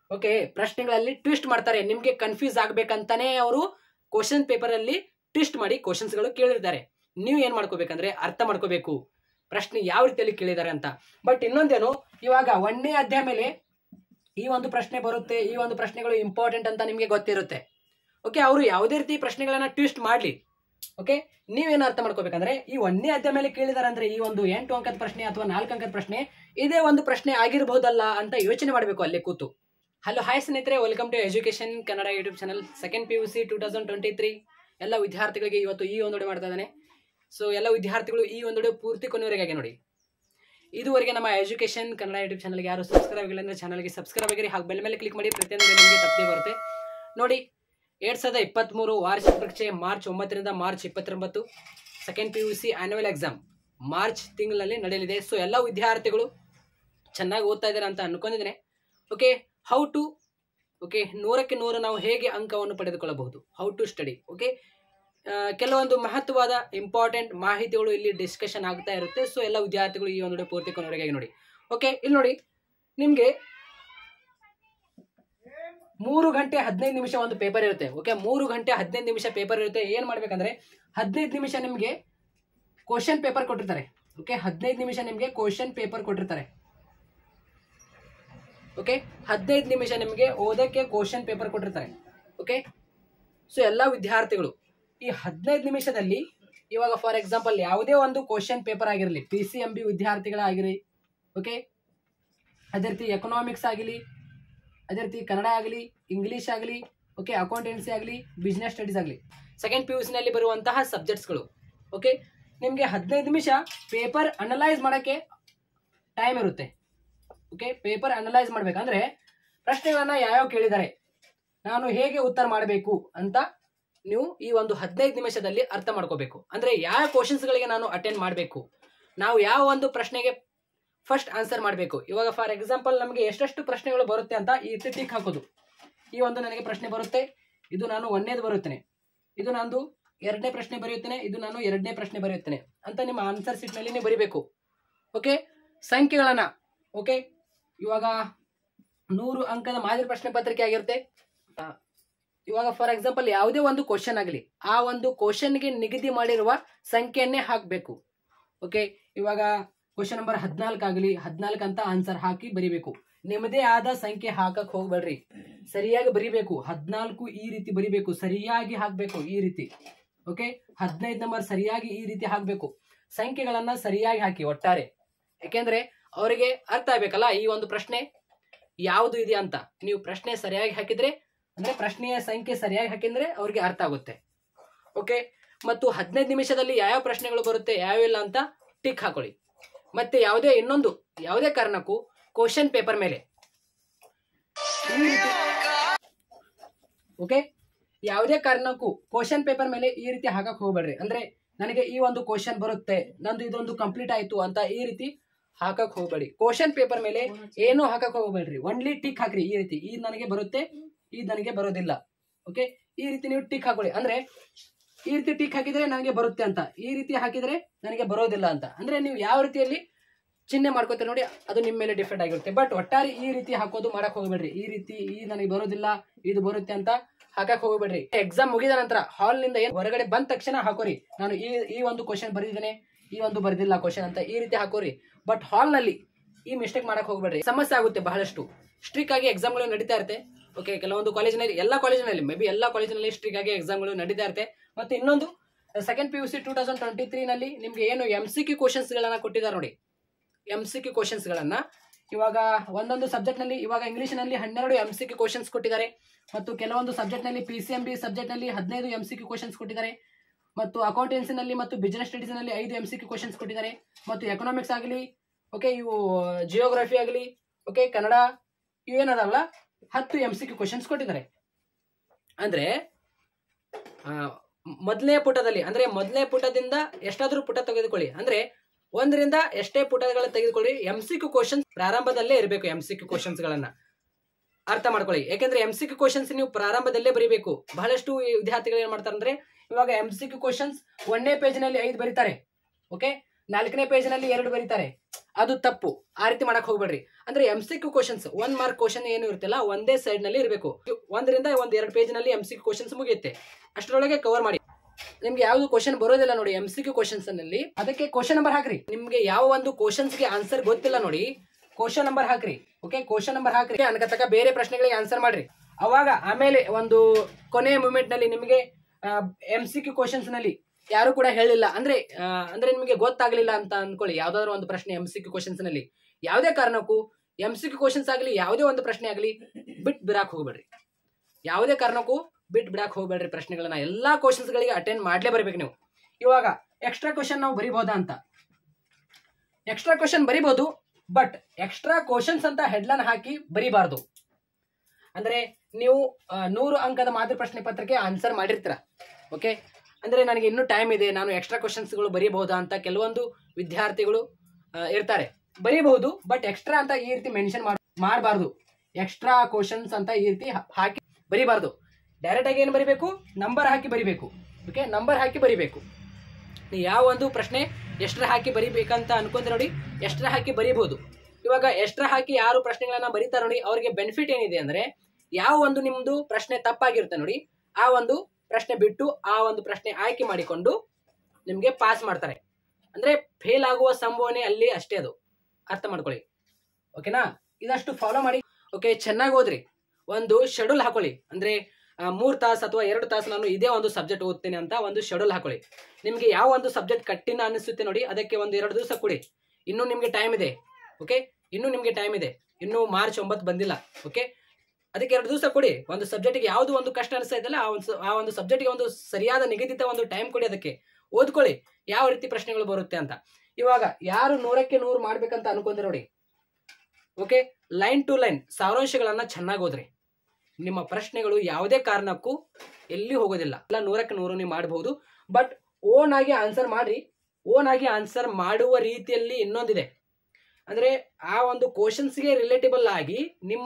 okay ಪ್ರಶ್ನೆಗಳಲ್ಲಿ twist ಮಾಡ್ತಾರೆ ನಿಮ್ಗೆ confuse ಆಗ್ಬೇಕಂತಾನೆ ಅವರು ಕ್ವಶನ್ ಪೇಪರ್ ಅಲ್ಲಿ ಟ್ವಿಸ್ಟ್ ಮಾಡಿ ಕ್ವಶನ್ಸ್ ಗಳು ಕೇಳಿರ್ತಾರೆ ನೀವು ಏನ್ ಮಾಡ್ಕೋಬೇಕಂದ್ರೆ ಅರ್ಥ ಮಾಡ್ಕೋಬೇಕು ಪ್ರಶ್ನೆ ಯಾವ ರೀತಿಯಲ್ಲಿ ಕೇಳಿದ್ದಾರೆ ಅಂತ ಬಟ್ ಇನ್ನೊಂದೇನು ಇವಾಗ ಒಂದನೇ ಅಧ್ಯಾಯ ಮೇಲೆ ಈ ಒಂದು ಪ್ರಶ್ನೆ ಬರುತ್ತೆ ಈ ಒಂದು ಪ್ರಶ್ನೆಗಳು ಇಂಪಾರ್ಟೆಂಟ್ ಅಂತ ನಿಮ್ಗೆ ಗೊತ್ತಿರುತ್ತೆ ಓಕೆ ಅವರು ಯಾವುದೇ ರೀತಿ ಪ್ರಶ್ನೆಗಳನ್ನ ಟ್ವಿಸ್ಟ್ ಮಾಡ್ಲಿ ಓಕೆ ನೀವೇನು ಅರ್ಥ ಮಾಡ್ಕೋಬೇಕಂದ್ರೆ ಈ ಒಂದನೇ ಅಧ್ಯಾಯ ಮೇಲೆ ಕೇಳಿದಾರೆ ಅಂದ್ರೆ ಈ ಒಂದು ಎಂಟು ಅಂಕದ ಪ್ರಶ್ನೆ ಅಥವಾ ನಾಲ್ಕು ಅಂಕದ ಪ್ರಶ್ನೆ ಇದೇ ಒಂದು ಪ್ರಶ್ನೆ ಆಗಿರಬಹುದಲ್ಲ ಅಂತ ಯೋಚನೆ ಮಾಡಬೇಕು ಅಲ್ಲೇ ಕೂತು ಹಲೋ ಹಾಯ್ ಸ್ನೇಹಿತರೆ welcome to education Kannada YouTube channel second P U C two thousand twenty three ಎಲ್ಲ ವಿದ್ಯಾರ್ಥಿಗಳಿಗೆ ಇವತ್ತು ಈ ಒಂದು ಮಾಡ್ತಾ ಇದ್ದಾನೆ ಸೊ ಎಲ್ಲ ವಿದ್ಯಾರ್ಥಿಗಳು ಈ ಒಂದು ಪೂರ್ತಿ ಕೊನೆವರೆಗೆ ನೋಡಿ ಇದುವರೆಗೆ ನಮ್ಮ ಎಜುಕೇಶನ್ ಕನ್ನಡ ಯೂಟ್ಯೂಬ್ ಚಾನಲ್ಗೆ ಯಾರು ಸಬ್ಸ್ಕ್ರೈಬ್ ಆಗಿಲ್ಲ ಅಂದ್ರೆ ಚಾನಲ್ಗೆ ಸಬ್ಸ್ಕ್ರೈಬ್ ಆಗಿರಿ ಹಾಗೆ ಬೆಲ್ ಮೇಲೆ ಕ್ಲಿಕ್ ಮಾಡಿ ಪ್ರತಿಯೊಂದು ನಿಮಗೆ ತಪ್ಪದೆ ಬರುತ್ತೆ ನೋಡಿ ಎರಡ್ ಸಾವಿರದ ಇಪ್ಪತ್ತ್ಮೂರು ವಾರ್ಷಿಕ ಪರೀಕ್ಷೆ ಮಾರ್ಚ್ ಒಂಬತ್ತರಿಂದ ಮಾರ್ಚ್ ಇಪ್ಪತ್ತೊಂಬತ್ತು second P U C annual exam March ತಿಂಗಳಲ್ಲಿ ನಡೆಯಲಿದೆ ಸೊ ಎಲ್ಲ ವಿದ್ಯಾರ್ಥಿಗಳು ಚೆನ್ನಾಗಿ ಓದ್ತಾ ಇದ್ದಾರೆ ಅಂತ ಅನ್ಕೊಂಡಿದ್ದೇನೆ ಓಕೆ ಹೌ ಟು ಓಕೆ ನೂರಕ್ಕೆ ನೂರು ನಾವು ಹೇಗೆ ಅಂಕವನ್ನು ಪಡೆದುಕೊಳ್ಳಬಹುದು ಹೌ ಟು ಸ್ಟಡಿ ಓಕೆ ಕೆಲವೊಂದು ಮಹತ್ವವಾದ ಇಂಪಾರ್ಟೆಂಟ್ ಮಾಹಿತಿಗಳು ಇಲ್ಲಿ ಡಿಸ್ಕಷನ್ ಆಗ್ತಾ ಇರುತ್ತೆ ಸೊ ಎಲ್ಲ ವಿದ್ಯಾರ್ಥಿಗಳು ಈ ಒಂದು ಪೂರ್ತಿ ಕೊನೆವರೆಗೆ ನೋಡಿ ಓಕೆ ಇಲ್ಲಿ ನೋಡಿ ನಿಮಗೆ ಮೂರು ಗಂಟೆ ಹದಿನೈದು ನಿಮಿಷ ಒಂದು ಪೇಪರ್ ಇರುತ್ತೆ ಓಕೆ ಮೂರು ಗಂಟೆ ಹದಿನೈದು ನಿಮಿಷ ಪೇಪರ್ ಇರುತ್ತೆ ಏನು ಮಾಡ್ಬೇಕಂದ್ರೆ ಹದಿನೈದು ನಿಮಿಷ ನಿಮಗೆ ಕ್ವಶನ್ ಪೇಪರ್ ಕೊಟ್ಟಿರ್ತಾರೆ ಓಕೆ ಹದಿನೈದು ನಿಮಿಷ ನಿಮಗೆ ಕ್ವಶನ್ ಪೇಪರ್ ಕೊಟ್ಟಿರ್ತಾರೆ ಓಕೆ ಹದಿನೈದು ನಿಮಿಷ ನಿಮಗೆ ಓದಕ್ಕೆ ಕ್ವಶನ್ ಪೇಪರ್ ಕೊಟ್ಟಿರ್ತಾರೆ ಓಕೆ ಸೊ ಎಲ್ಲ ವಿದ್ಯಾರ್ಥಿಗಳು ಈ ಹದಿನೈದು ನಿಮಿಷದಲ್ಲಿ ಇವಾಗ ಫಾರ್ ಎಕ್ಸಾಂಪಲ್ ಯಾವುದೇ ಒಂದು ಕ್ವಶನ್ ಪೇಪರ್ ಆಗಿರಲಿ ಪಿ ಸಿ ಎಂ ಬಿ ವಿದ್ಯಾರ್ಥಿಗಳಾಗಿರಲಿ ಓಕೆ ಅದೇ ರೀತಿ ಎಕನಾಮಿಕ್ಸ್ ಆಗಲಿ ಅದೇ ರೀತಿ ಕನ್ನಡ ಆಗಲಿ ಇಂಗ್ಲೀಷ್ ಆಗಲಿ ಓಕೆ ಅಕೌಂಟೆನ್ಸಿ ಆಗಲಿ ಬಿಸ್ನೆಸ್ ಸ್ಟಡೀಸ್ ಆಗಲಿ ಸೆಕೆಂಡ್ ಪಿ ಯು ಸಿನಲ್ಲಿ ಬರುವಂತಹ ಸಬ್ಜೆಕ್ಟ್ಸ್ಗಳು ಓಕೆ ನಿಮಗೆ ಹದಿನೈದು ನಿಮಿಷ ಪೇಪರ್ ಅನಲೈಸ್ ಮಾಡೋಕ್ಕೆ ಟೈಮ್ ಇರುತ್ತೆ ಓಕೆ ಪೇಪರ್ ಅನಲೈಸ್ ಮಾಡ್ಬೇಕಂದ್ರೆ ಪ್ರಶ್ನೆಗಳನ್ನ ಯಾವ್ಯಾವ ಕೇಳಿದ್ದಾರೆ ನಾನು ಹೇಗೆ ಉತ್ತರ ಮಾಡಬೇಕು ಅಂತ ನೀವು ಈ ಒಂದು ಹದಿನೈದು ನಿಮಿಷದಲ್ಲಿ ಅರ್ಥ ಮಾಡ್ಕೋಬೇಕು ಅಂದ್ರೆ ಯಾವ ಕ್ವಶನ್ಸ್ಗಳಿಗೆ ನಾನು ಅಟೆಂಡ್ ಮಾಡಬೇಕು ನಾವು ಯಾವ ಒಂದು ಪ್ರಶ್ನೆಗೆ ಫಸ್ಟ್ ಆನ್ಸರ್ ಮಾಡಬೇಕು ಇವಾಗ ಫಾರ್ ಎಕ್ಸಾಂಪಲ್ ನಮಗೆ ಎಷ್ಟೆಷ್ಟು ಪ್ರಶ್ನೆಗಳು ಬರುತ್ತೆ ಅಂತ ಈ ರೀತಿ ಟಿಕ್ ಹಾಕೋದು ಈ ಒಂದು ನನಗೆ ಪ್ರಶ್ನೆ ಬರುತ್ತೆ ಇದು ನಾನು ಒಂದನೇದು ಬರುತ್ತೇನೆ ಇದು ನಂದು ಎರಡನೇ ಪ್ರಶ್ನೆ ಬರೆಯುತ್ತೇನೆ ಇದು ನಾನು ಎರಡನೇ ಪ್ರಶ್ನೆ ಬರೆಯುತ್ತೇನೆ ಅಂತ ನಿಮ್ಮ ಆನ್ಸರ್ ಶೀಟ್ನಲ್ಲಿ ನೀವು ಬರಿಬೇಕು ಓಕೆ ಸಂಖ್ಯೆಗಳನ್ನ ಓಕೆ ಇವಾಗ ನೂರು ಅಂಕದ ಮಾದರಿ ಪ್ರಶ್ನೆ ಪತ್ರಿಕೆ ಆಗಿರುತ್ತೆ ಆ, ಇವಾಗ ಫಾರ್ ಎಕ್ಸಾಂಪಲ್ ಯಾವುದೇ ಒಂದು ಕ್ವಶನ್ ಆಗಲಿ ಆ ಒಂದು ಕ್ವಶನ್ಗೆ ನಿಗದಿ ಮಾಡಿರುವ ಸಂಖ್ಯೆಯನ್ನೇ ಹಾಕಬೇಕು ಓಕೆ ಇವಾಗ ಕ್ವಶನ್ ನಂಬರ್ ಹದಿನಾಲ್ಕು ಆಗಲಿ ಹದಿನಾಲ್ಕು ಅಂತ ಆನ್ಸರ್ ಹಾಕಿ ಬರಿಬೇಕು ನಿಮ್ಮದೇ ಆದ ಸಂಖ್ಯೆ ಹಾಕಕ್ ಹೋಗ್ಬೇಡ್ರಿ ಸರಿಯಾಗಿ ಬರಿಬೇಕು ಹದಿನಾಲ್ಕು ಈ ರೀತಿ ಬರಿಬೇಕು ಸರಿಯಾಗಿ ಹಾಕಬೇಕು ಈ ರೀತಿ ಓಕೆ ಹದಿನೈದು ನಂಬರ್ ಸರಿಯಾಗಿ ಈ ರೀತಿ ಹಾಕಬೇಕು ಸಂಖ್ಯೆಗಳನ್ನ ಸರಿಯಾಗಿ ಹಾಕಿ ಒಟ್ಟಾರೆ ಯಾಕೆಂದ್ರೆ ಅವರಿಗೆ ಅರ್ಥ ಆಗ್ಬೇಕಲ್ಲ ಈ ಒಂದು ಪ್ರಶ್ನೆ ಯಾವುದು ಇದೆ ಅಂತ ನೀವು ಪ್ರಶ್ನೆ ಸರಿಯಾಗಿ ಹಾಕಿದ್ರೆ ಅಂದ್ರೆ ಪ್ರಶ್ನೆಯ ಸಂಖ್ಯೆ ಸರಿಯಾಗಿ ಹಾಕಿದ್ರೆ ಅವ್ರಿಗೆ ಅರ್ಥ ಆಗುತ್ತೆ ಓಕೆ ಮತ್ತು ಹದಿನೈದು ನಿಮಿಷದಲ್ಲಿ ಯಾವ ಪ್ರಶ್ನೆಗಳು ಬರುತ್ತೆ ಯಾವಿಲ್ಲ ಅಂತ ಟಿಕ್ ಹಾಕೊಳ್ಳಿ ಮತ್ತೆ ಯಾವುದೇ ಇನ್ನೊಂದು ಯಾವುದೇ ಕಾರಣಕ್ಕೂ ಕ್ವಶನ್ ಪೇಪರ್ ಮೇಲೆ ಈ ರೀತಿ ಓಕೆ ಯಾವುದೇ ಕಾರಣಕ್ಕೂ ಕ್ವಶನ್ ಪೇಪರ್ ಮೇಲೆ ಈ ರೀತಿ ಹಾಕಕ್ ಹೋಗ್ಬೇಡ್ರಿ ಅಂದ್ರೆ ನನಗೆ ಈ ಒಂದು ಕ್ವಶನ್ ಬರುತ್ತೆ ನಂದು ಇದೊಂದು ಕಂಪ್ಲೀಟ್ ಆಯ್ತು ಅಂತ ಈ ರೀತಿ ಹಾಕಕ್ ಹೋಗ್ಬೇಡಿ ಕ್ವಶನ್ ಪೇಪರ್ ಮೇಲೆ ಏನು ಹಾಕಕ್ ಹೋಗ್ಬೇಡ್ರಿ ಒನ್ಲಿ ಟಿಕ್ ಹಾಕ್ರಿ ಈ ರೀತಿ ಈ ನನಗೆ ಬರುತ್ತೆ ಈ ನನಗೆ ಬರೋದಿಲ್ಲ ಓಕೆ ಈ ರೀತಿ ನೀವು ಟಿಕ್ ಹಾಕೊಳ್ಳಿ ಅಂದ್ರೆ ಈ ರೀತಿ ಟಿಕ್ ಹಾಕಿದ್ರೆ ನನಗೆ ಬರುತ್ತೆ ಅಂತ ಈ ರೀತಿ ಹಾಕಿದ್ರೆ ನನಗೆ ಬರೋದಿಲ್ಲ ಅಂತ ಅಂದ್ರೆ ನೀವು ಯಾವ ರೀತಿಯಲ್ಲಿ ಚಿಹ್ನೆ ಮಾಡ್ಕೋತೀರಿ ನೋಡಿ ಅದು ನಿಮ್ಮ ಮೇಲೆ ಡಿಫ್ರೆಂಟ್ ಆಗಿರುತ್ತೆ ಬಟ್ ಒಟ್ಟಾರೆ ಈ ರೀತಿ ಹಾಕೋದು ಮಾಡಕ್ ಹೋಗ್ಬೇಡ್ರಿ ಈ ರೀತಿ ಈ ನನಗೆ ಬರೋದಿಲ್ಲ ಇದು ಬರುತ್ತೆ ಅಂತ ಹಾಕಕ್ ಹೋಗ್ಬೇಡ್ರಿ ಎಕ್ಸಾಮ್ ಮುಗಿದ ನಂತರ ಹಾಲ್ ನಿಂದ ಏನ್ ಹೊರಗಡೆ ಬಂದ ತಕ್ಷಣ ಹಾಕೋರಿ ನಾನು ಈ ಈ ಒಂದು ಕ್ವಶನ್ ಬರೆದಿದ್ದೇನೆ ಈ ಒಂದು ಬರ್ದಿಲ್ಲ ಕ್ವಶನ್ ಅಂತ ಈ ರೀತಿ ಹಾಕೋರಿ ಬಟ್ ಹಾಲ್ ನಲ್ಲಿ ಈ ಮಿಸ್ಟೇಕ್ ಮಾಡಕ್ ಹೋಗ್ಬೇಡ್ರಿ ಸಮಸ್ಯೆ ಆಗುತ್ತೆ ಬಹಳಷ್ಟು ಸ್ಟ್ರಿಕ್ ಆಗಿ ಎಕ್ಸಾಮ್ಗಳು ನಡೀತಾ ಇರುತ್ತೆ ಓಕೆ ಕೆಲವೊಂದು ಕಾಲೇಜಿನಲ್ಲಿ ಎಲ್ಲ ಕಾಲೇಜಿನಲ್ಲಿ ಮೇ ಬಿ ಎಲ್ಲ ಕಾಲೇಜಿನಲ್ಲಿ ಸ್ಟ್ರಿಕ್ ಆಗಿ ಎಕ್ಸಾಮ್ಗಳು ನಡೀತಾ ಇರುತ್ತೆ ಮತ್ತೆ ಇನ್ನೊಂದು second P U C two thousand twenty three ನಲ್ಲಿ ನಿಮ್ಗೆ ಏನು ಎಂ ಸಿ ಕ್ಯೂ ಕ್ವಶನ್ಸ್ ಗಳನ್ನ ಕೊಟ್ಟಿದ್ದಾರೆ ನೋಡಿ ಎಂ ಸಿ ಕ್ಯೂ ಕ್ವಶನ್ಸ್ ಗಳನ್ನ ಇವಾಗ ಒಂದೊಂದು ಸಬ್ಜೆಕ್ಟ್ ನಲ್ಲಿ ಇವಾಗ ಇಂಗ್ಲಿಷ್ ನಲ್ಲಿ ಹನ್ನೆರಡು ಎಂ ಸಿ ಕ್ಯೂ ಕ್ವಶನ್ಸ್ ಕೊಟ್ಟಿದ್ದಾರೆ ಮತ್ತು ಕೆಲವೊಂದು ಸಬ್ಜೆಕ್ಟ್ ನಲ್ಲಿ P C M B subject ನಲ್ಲಿ ಹದಿನೈದು ಎಂ ಸಿ ಕ್ಯೂ ಕ್ವಶನ್ಸ್ ಕೊಟ್ಟಿದ್ದಾರೆ ಮತ್ತು ಅಕೌಂಟೆನ್ಸಿ ನಲ್ಲಿ ಮತ್ತು ಬಿಸಿನೆಸ್ ಸ್ಟಡೀಸ್ ನಲ್ಲಿ ಐದು ಎಂ ಸಿ ಕ್ಯೂ ಕ್ವಶನ್ಸ್ ಕೊಟ್ಟಿದ್ದಾರೆ ಮತ್ತು ಎಕನಾಮಿಕ್ಸ್ ಆಗಲಿ ಓಕೆ ಇವು ಜಿಯೋಗ್ರಫಿ ಆಗಲಿ ಓಕೆ ಕನ್ನಡ ಇವೇನದಾವಲ್ಲ ಹತ್ತು ಎಂ ಸಿ ಕ್ಯೂ ಕ್ವಶನ್ಸ್ ಕೊಟ್ಟಿದ್ದಾರೆ ಅಂದ್ರೆ ಮೊದಲನೇ ಪುಟದಲ್ಲಿ ಅಂದ್ರೆ ಮೊದಲನೇ ಪುಟದಿಂದ ಎಷ್ಟಾದ್ರೂ ಪುಟ ತೆಗೆದುಕೊಳ್ಳಿ ಅಂದ್ರೆ ಒಂದರಿಂದ ಎಷ್ಟೇ ಪುಟಗಳ ತೆಗೆದುಕೊಳ್ಳಿ ಎಂ ಸಿ ಕ್ಯೂ ಕ್ವಶನ್ಸ್ ಪ್ರಾರಂಭದಲ್ಲೇ ಇರಬೇಕು ಎಂ ಸಿ ಕ್ಯೂ ಕ್ವಶನ್ಸ್ ಗಳನ್ನ ಅರ್ಥ ಮಾಡ್ಕೊಳ್ಳಿ ಯಾಕೆಂದ್ರೆ ಎಂ ಸಿ ಕ್ಯೂ ಕ್ವಶನ್ಸ್ ನೀವು ಪ್ರಾರಂಭದಲ್ಲೇ ಬರೀಬೇಕು ಬಹಳಷ್ಟು ಈ ವಿದ್ಯಾರ್ಥಿಗಳು ಏನ್ ಮಾಡ್ತಾರೆ ಅಂದ್ರೆ ಇವಾಗ ಎಂ ಸಿ ಕ್ಯೂ ಕ್ವಶನ್ಸ್ ಒಂದನೇ ಪೇಜ್ ನಲ್ಲಿ ಐದು ಬರೀತಾರೆ ಓಕೆ ನಾಲ್ಕನೇ ಪೇಜ್ನಲ್ಲಿ ಎರಡು ಬರೀತಾರೆ ಅದು ತಪ್ಪು ಆ ರೀತಿ ಮಾಡಕ್ ಹೋಗ್ಬೇಡ್ರಿ ಅಂದ್ರೆ M C Q questions one mark question ಏನು ಇರುತ್ತಲ್ಲ ಒಂದೇ ಸೈಡ್ ನಲ್ಲಿ ಇರಬೇಕು ಒಂದರಿಂದ ಒಂದ್ ಎರಡು ಪೇಜ್ ನಲ್ಲಿ ಎಂ ಸಿ ಕ್ಯೂ ಕ್ವಶನ್ಸ್ ಮುಗಿಯುತ್ತೆ ಅಷ್ಟರೊಳಗೆ ಕವರ್ ಮಾಡಿ ನಿಮ್ಗೆ ಯಾವ್ದು ಕ್ವಶನ್ ಬರೋದಿಲ್ಲ ನೋಡಿ ಎಂ ಸಿ ಕ್ಯೂ ಕ್ವಶನ್ಸ್ ನಲ್ಲಿ ಅದಕ್ಕೆ ಕ್ವಶನ್ ನಂಬರ್ ಹಾಕ್ರಿ ನಿಮ್ಗೆ ಯಾವ ಒಂದು ಕ್ವಶನ್ಸ್ ಗೆ ಆನ್ಸರ್ ಗೊತ್ತಿಲ್ಲ ನೋಡಿ ಕ್ವಶನ್ ನಂಬರ್ ಹಾಕ್ರಿ ಓಕೆ ಕ್ವಶನ್ ನಂಬರ್ ಹಾಕ್ರಿ ಅನ್ಕತಕ್ಕ ಬೇರೆ ಪ್ರಶ್ನೆಗಳಿಗೆ ಆನ್ಸರ್ ಮಾಡ್ರಿ ಅವಾಗ ಆಮೇಲೆ ಒಂದು ಕೊನೆಯ ಮೂಮೆಂಟ್ ನಲ್ಲಿ ನಿಮಗೆ ಎಂ ಸಿ ಕ್ಯೂ ಕ್ವಶನ್ಸ್ ನಲ್ಲಿ ಯಾರು ಕೂಡ ಹೇಳಿಲ್ಲ ಅಂದ್ರೆ ಆ, ಅಂದ್ರೆ ನಿಮಗೆ ಗೊತ್ತಾಗ್ಲಿಲ್ಲ ಅಂತ ಅನ್ಕೊಳ್ಳಿ ಯಾವ್ದಾದ್ರು ಒಂದು ಪ್ರಶ್ನೆ ಎಂ ಸಿ ಕ್ಯೂ ಕ್ವಶನ್ಸ್ ನಲ್ಲಿ ಯಾವುದೇ ಕಾರಣಕ್ಕೂ ಎಂ ಸಿ ಕ್ಯೂ ಕ್ವಶನ್ಸ್ ಆಗಲಿ ಯಾವುದೇ ಒಂದು ಪ್ರಶ್ನೆ ಆಗಲಿ ಬಿಟ್ ಬಿಡಾಕ್ ಹೋಗ್ಬೇಡ್ರಿ ಯಾವುದೇ ಕಾರಣಕ್ಕೂ ಬಿಟ್ ಬಿಡಾಕ್ ಹೋಗ್ಬೇಡ್ರಿ ಪ್ರಶ್ನೆಗಳನ್ನ ಎಲ್ಲಾ ಕ್ವಶನ್ಸ್ ಗಳಿಗೆ ಅಟೆಂಡ್ ಮಾಡ್ಲೇ ಬರ್ಬೇಕು ನೀವು ಇವಾಗ ಎಕ್ಸ್ಟ್ರಾ ಕ್ವಶನ್ ನಾವು ಬರಿಬಹುದಾ ಅಂತ ಎಕ್ಸ್ಟ್ರಾ ಕ್ವಶನ್ ಬರಿಬಹುದು ಬಟ್ ಎಕ್ಸ್ಟ್ರಾ ಕ್ವಶನ್ಸ್ ಅಂತ ಹೆಡ್ಲೈನ್ ಹಾಕಿ ಬರಿಬಾರ್ದು ಅಂದ್ರೆ ನೀವು ಆ, ನೂರು ಅಂಕದ ಮಾದರಿ ಪ್ರಶ್ನೆ ಪತ್ರಕ್ಕೆ ಆನ್ಸರ್ ಮಾಡಿರ್ತೀರ ಓಕೆ ಅಂದ್ರೆ ನನಗೆ ಇನ್ನೂ ಟೈಮ್ ಇದೆ ನಾನು ಎಕ್ಸ್ಟ್ರಾ ಕ್ವಶನ್ಸ್ಗಳು ಬರೀಬಹುದಾ ಅಂತ ಕೆಲವೊಂದು ವಿದ್ಯಾರ್ಥಿಗಳು ಆ, ಇರ್ತಾರೆ ಬರೀಬಹುದು ಬಟ್ ಎಕ್ಸ್ಟ್ರಾ ಅಂತ ಈ ರೀತಿ ಮೆನ್ಷನ್ ಮಾಡಬಾರ್ದು ಎಕ್ಸ್ಟ್ರಾ ಕ್ವಶನ್ಸ್ ಅಂತ ಈ ರೀತಿ ಹಾ- ಹಾಕಿ ಬರಿಬಾರ್ದು ಡೈರೆಕ್ಟ್ ಆಗಿ ಏನು ಬರಿಬೇಕು ನಂಬರ್ ಹಾಕಿ ಬರಿಬೇಕು ಓಕೆ ನಂಬರ್ ಹಾಕಿ ಬರಿಬೇಕು ನೀವು ಯಾವ ಒಂದು ಪ್ರಶ್ನೆ ಎಷ್ಟ್ರ ಹಾಕಿ ಬರಿಬೇಕಂತ ಅನ್ಕೊಂಡ್ರೆ ನೋಡಿ ಎಷ್ಟ್ರ ಹಾಕಿ ಬರಿಬಹುದು ಇವಾಗ ಎಷ್ಟ್ರ ಹಾಕಿ ಯಾರು ಪ್ರಶ್ನೆಗಳನ್ನ ಬರೀತಾರೆ ನೋಡಿ ಅವ್ರಿಗೆ ಬೆನಿಫಿಟ್ ಏನಿದೆ ಅಂದ್ರೆ ಯಾವ ಒಂದು ನಿಮ್ದು ಪ್ರಶ್ನೆ ತಪ್ಪಾಗಿರುತ್ತೆ ನೋಡಿ ಆ ಒಂದು ಪ್ರಶ್ನೆ ಬಿಟ್ಟು ಆ ಒಂದು ಪ್ರಶ್ನೆ ಆಯ್ಕೆ ಮಾಡಿಕೊಂಡು ನಿಮ್ಗೆ ಪಾಸ್ ಮಾಡ್ತಾರೆ ಅಂದ್ರೆ ಫೇಲ್ ಆಗುವ ಸಂಭಾವನೆ ಅಲ್ಲಿ ಅಷ್ಟೇ ಅದು ಅರ್ಥ ಮಾಡ್ಕೊಳ್ಳಿ ಓಕೆನಾ ಇದಷ್ಟು ಫಾಲೋ ಮಾಡಿ ಓಕೆ ಚೆನ್ನಾಗಿ ಓದ್ರಿ ಒಂದು ಶೆಡ್ಯೂಲ್ ಹಾಕೊಳ್ಳಿ ಅಂದ್ರೆ ಆ, ಮೂರ್ ತಾಸು ಅಥವಾ ಎರಡು ತಾಸು ನಾನು ಇದೇ ಒಂದು ಸಬ್ಜೆಕ್ಟ್ ಓದ್ತೇನೆ ಅಂತ ಒಂದು ಶೆಡ್ಯೂಲ್ ಹಾಕೊಳ್ಳಿ ನಿಮ್ಗೆ ಯಾವ ಒಂದು ಸಬ್ಜೆಕ್ಟ್ ಕಠಿಣ ಅನಿಸುತ್ತೆ ನೋಡಿ ಅದಕ್ಕೆ ಒಂದು ಎರಡು ದಿವಸ ಕೊಡಿ ಇನ್ನೂ ನಿಮ್ಗೆ ಟೈಮ್ ಇದೆ ಓಕೆ ಇನ್ನೂ ನಿಮ್ಗೆ ಟೈಮ್ ಇದೆ ಇನ್ನೂ ಮಾರ್ಚ್ ಒಂಬತ್ತು ಬಂದಿಲ್ಲ ಓಕೆ ಅದಕ್ಕೆ ಎರಡು ದಿವಸ ಕೊಡಿ ಒಂದು ಸಬ್ಜೆಕ್ಟ್ಗೆ ಯಾವುದು ಒಂದು ಕಷ್ಟ ಅನಿಸ್ತಾ ಇದೆಯಲ್ಲ ಆ ಒಂದು ಸ- ಆ ಒಂದು ಸಬ್ಜೆಕ್ಟ್ಗೆ ಒಂದು ಸರಿಯಾದ ನಿಗದಿತ ಒಂದು ಟೈಮ್ ಕೊಡಿ ಅದಕ್ಕೆ ಓದ್ಕೊಳ್ಳಿ ಯಾವ ರೀತಿ ಪ್ರಶ್ನೆಗಳು ಬರುತ್ತೆ ಅಂತ ಇವಾಗ ಯಾರು ನೂರಕ್ಕೆ ನೂರು ಮಾಡ್ಬೇಕಂತ ಅನ್ಕೊಂಡ್ರೆ ನೋಡಿ ಓಕೆ ಲೈನ್ ಟು ಲೈನ್ ಸಾರಾಂಶಗಳನ್ನ ಚೆನ್ನಾಗಿ ಓದ್ರಿ ನಿಮ್ಮ ಪ್ರಶ್ನೆಗಳು ಯಾವುದೇ ಕಾರಣಕ್ಕೂ ಎಲ್ಲಿ ಹೋಗೋದಿಲ್ಲ ಎಲ್ಲ ನೂರಕ್ಕೆ ನೂರು ನೀವು ಮಾಡಬಹುದು ಬಟ್ ಓನ್ ಆಗಿ ಆನ್ಸರ್ ಮಾಡ್ರಿ ಓನ್ ಆಗಿ ಆನ್ಸರ್ ಮಾಡುವ ರೀತಿಯಲ್ಲಿ ಇನ್ನೊಂದಿದೆ ಅಂದ್ರೆ ಆ ಒಂದು ಕ್ವಶನ್ಸ್ಗೆ ರಿಲೇಟಬಲ್ ಆಗಿ ನಿಮ್ಮ